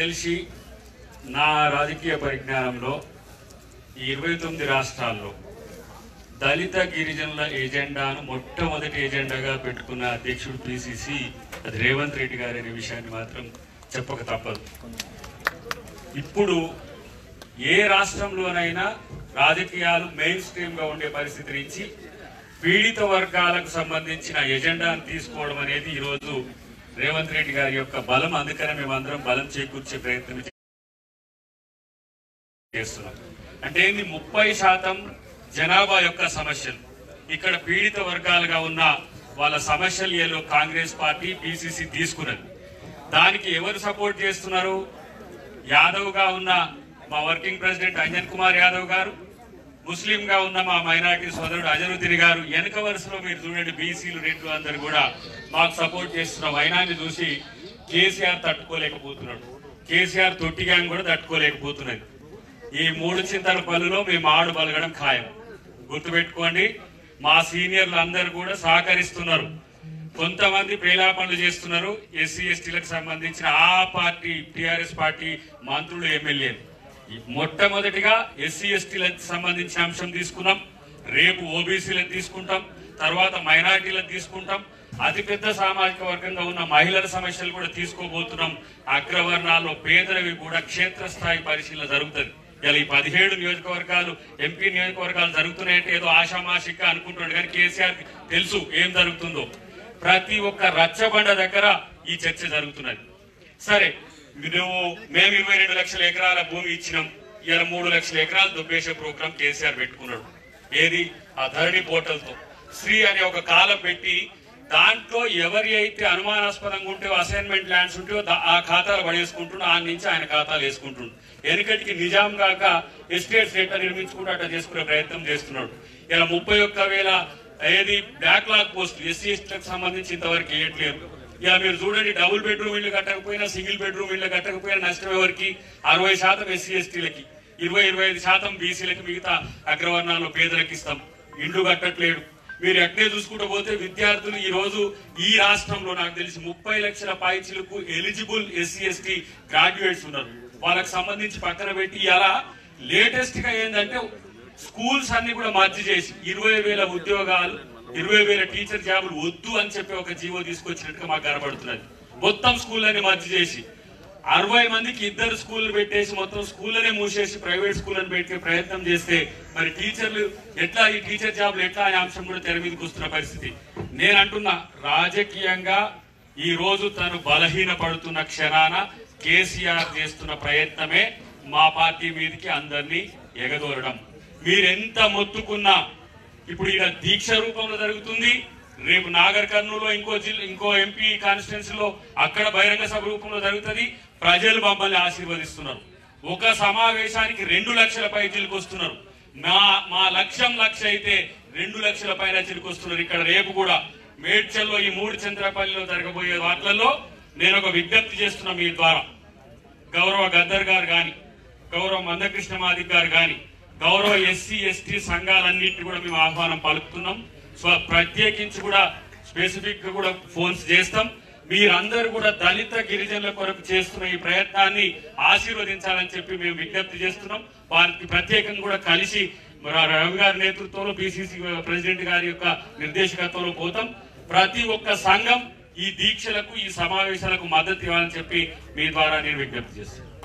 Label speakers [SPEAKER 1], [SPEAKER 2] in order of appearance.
[SPEAKER 1] తెలిసి నా రాజకీయ పరిజ్ఞానంలో ఈ ఇరవై తొమ్మిది రాష్ట్రాల్లో దళిత గిరిజనుల ఎజెండాను మొట్టమొదటి ఎజెండాగా పెట్టుకున్న అధ్యక్షుడు పిసిసి అది రేవంత్ రెడ్డి గారి అనే విషయాన్ని మాత్రం చెప్పక తప్పదు ఇప్పుడు ఏ రాష్ట్రంలోనైనా రాజకీయాలు మెయిన్ స్ట్రీమ్ గా ఉండే పరిస్థితి నుంచి పీడిత వర్గాలకు సంబంధించిన ఎజెండాను తీసుకోవడం అనేది ఈరోజు రేవంత్ రెడ్డి గారి యొక్క బలం అందుకనే మేమందరం బలం చేకూర్చే ప్రయత్నం చేస్తున్నాం అంటే ఏంది ముప్పై శాతం జనాభా యొక్క సమస్యలు ఇక్కడ పీడిత వర్గాలుగా ఉన్న వాళ్ళ సమస్యలు ఏలో కాంగ్రెస్ పార్టీ పిసిసి తీసుకున్నది దానికి ఎవరు సపోర్ట్ చేస్తున్నారు యాదవ్ గా ఉన్న మా working president Anjan Kumar Yadav garu Muslim గా ఉన్న మా మైనార్టీ సోదరుడు అజరుద్దీన్ గారు వెనుక వరుసలో మీరు చూడండి బీసీలు రెడ్లు అందరు కూడా మాకు సపోర్ట్ చేస్తున్న వైనాన్ని చూసి కేసీఆర్ తట్టుకోలేకపోతున్నాడు కేసీఆర్ తొట్టి గ్యాంగ్ కూడా తట్టుకోలేకపోతున్నది ఈ మూడు చింతల పనులో మేము ఆడు బలగడం ఖాయం గుర్తుపెట్టుకోండి మా సీనియర్లు అందరూ కూడా సహకరిస్తున్నారు కొంతమంది ప్రేలాపనలు చేస్తున్నారు ఎస్సీ ఎస్టీలకు సంబంధించిన ఆ పార్టీ టిఆర్ఎస్ పార్టీ మంత్రులు ఎమ్మెల్యేలు ఈ మొట్టమొదటిగా ఎస్సీ ఎస్టీలకు సంబంధించిన అంశం తీసుకున్నాం రేపు ఓబీసీలకు తీసుకుంటాం తర్వాత మైనారిటీలకు తీసుకుంటాం అతిపెద్ద సామాజిక వర్గంగా ఉన్న మహిళల సమస్యలు కూడా తీసుకోబోతున్నాం అగ్రవర్ణాల్లో పేదలవి కూడా క్షేత్రస్థాయి పరిశీలన జరుగుతుంది ఇలా ఈ పదిహేడు నియోజకవర్గాలు ఎంపీ నియోజకవర్గాలు జరుగుతున్నాయంటే ఏదో ఆషామాషిగా అనుకుంటున్నాడు కానీ కేసీఆర్ తెలుసు ఏం జరుగుతుందో ప్రతి ఒక్క రచ్చబండ దగ్గర ఈ చర్చ జరుగుతున్నది సరే నువ్వు మేము ఇరవై రెండు లక్షల ఎకరాల భూమి ఇచ్చినాం ఇలా మూడు లక్షల ఎకరాలు దుబ్బేసే ప్రోగ్రాం కేసీఆర్ పెట్టుకున్నాడు ఏది ఆ ధరణి పోర్టల్ తో శ్రీ అనే ఒక కాలం పెట్టి దాంట్లో ఎవరి అయితే అనుమానాస్పదంగా ఉంటే అసైన్మెంట్ ల్యాండ్స్ ఉంటే ఆ ఖాతాలు పడేసుకుంటుండు ఆ నుంచి ఆయన ఖాతాలు వేసుకుంటుండు వెనుకటికి నిజాం కాక ఎస్టేట్ స్టేట్ నిర్మించుకుంటూ అట్లా చేసుకునే ప్రయత్నం చేస్తున్నాడు ఇలా ముప్పై ఒక్క వేల ఏది బ్యాక్లాగ్ పోస్ట్ ఎస్సీ ఎస్టీలకు సంబంధించి ఇంతవరకు వేయట్లేదు ఇలా మీరు చూడండి డబుల్ బెడ్రూమ్ ఇల్లు కట్టకపోయినా సింగిల్ బెడ్రూమ్ ఇల్లు కట్టకపోయినా నష్టం ఎవరికి అరవై శాతం ఎస్సీ ఎస్టీలకి ఇరవై ఇరవై ఐదు శాతం బీసీలకి మిగతా అగ్రవర్ణాల్లో పేదలకు ఇస్తాం ఇండ్లు కట్టట్లేడు మీరు ఎక్కడే చూసుకుంటూ పోతే విద్యార్థులు ఈ రోజు ఈ రాష్ట్రంలో నాకు తెలిసి ముప్పై లక్షల పైచిలకు ఎలిజిబుల్ ఎస్సీ ఎస్టీ గ్రాడ్యుయేట్స్ ఉన్నారు వాళ్ళకి సంబంధించి పక్కన పెట్టి అలా లేటెస్ట్ గా ఏంటంటే స్కూల్స్ అన్ని కూడా మర్జీ చేసి ఇరవై వేల ఉద్యోగాలు ఇరవై వేల టీచర్ జాబులు వద్దు అని చెప్పి ఒక జీవో తీసుకొచ్చినట్టుగా మాకు కనబడుతున్నది మొత్తం స్కూళ్ళని మర్జీ చేసి అరవై మందికి ఇద్దరు స్కూల్ పెట్టేసి మొత్తం స్కూళ్ళనే మూసేసి ప్రైవేట్ స్కూళ్ళని పెట్టే ప్రయత్నం చేస్తే మరి టీచర్లు ఎట్లా ఈ టీచర్ జాబ్లు ఎట్లా అనే అంశం కూడా తెర మీదకి వస్తున్న పరిస్థితి నేను అంటున్నా రాజకీయంగా ఈ రోజు తను బలహీన పడుతున్న క్షణాన కేసీఆర్ చేస్తున్న ప్రయత్నమే మా పార్టీ మీదకి అందరినీ ఎగదోరడం మీరెంత మొత్తుకున్నా ఇప్పుడు ఇక్కడ దీక్ష రూపంలో జరుగుతుంది రేపు నాగర్ కర్నూలులో ఇంకో జిల్లా ఇంకో ఎంపీ కాన్స్టిట్యున్సీలో అక్కడ బహిరంగ సభ రూపంలో జరుగుతుంది ప్రజలు మమ్మల్ని ఆశీర్వదిస్తున్నారు ఒక సమావేశానికి రెండు లక్షల పై వస్తున్నారు మా మా లక్ష్యం లక్ష అయితే రెండు లక్షల పైన వస్తున్నారు ఇక్కడ రేపు కూడా మేడ్చల్లో ఈ మూడు చంద్రపల్లిలో జరగబోయే వాటిలలో నేను ఒక విజ్ఞప్తి చేస్తున్నా మీ ద్వారా గౌరవ గద్దర్ గారు గాని గౌరవ మందకృష్ణ మాదిక్ గారు గాని గౌరవ ఎస్సీ ఎస్టీ సంఘాలన్నింటినీ కూడా మేము ఆహ్వానం పలుకుతున్నాం సో ప్రత్యేకించి కూడా స్పెసిఫిక్ గా కూడా ఫోన్స్ చేస్తాం మీరందరూ కూడా దళిత గిరిజనుల కొరకు చేస్తున్న ఈ ప్రయత్నాన్ని ఆశీర్వదించాలని చెప్పి మేము విజ్ఞప్తి చేస్తున్నాం వారికి ప్రత్యేకంగా కూడా కలిసి మరి ఆ రవి గారి నేతృత్వంలో పిసిసి ప్రెసిడెంట్ గారి యొక్క నిర్దేశకత్వంలో పోతాం ప్రతి ఒక్క సంఘం ఈ దీక్షలకు ఈ సమావేశాలకు మద్దతు ఇవ్వాలని చెప్పి మీ ద్వారా నేను విజ్ఞప్తి చేస్తున్నాను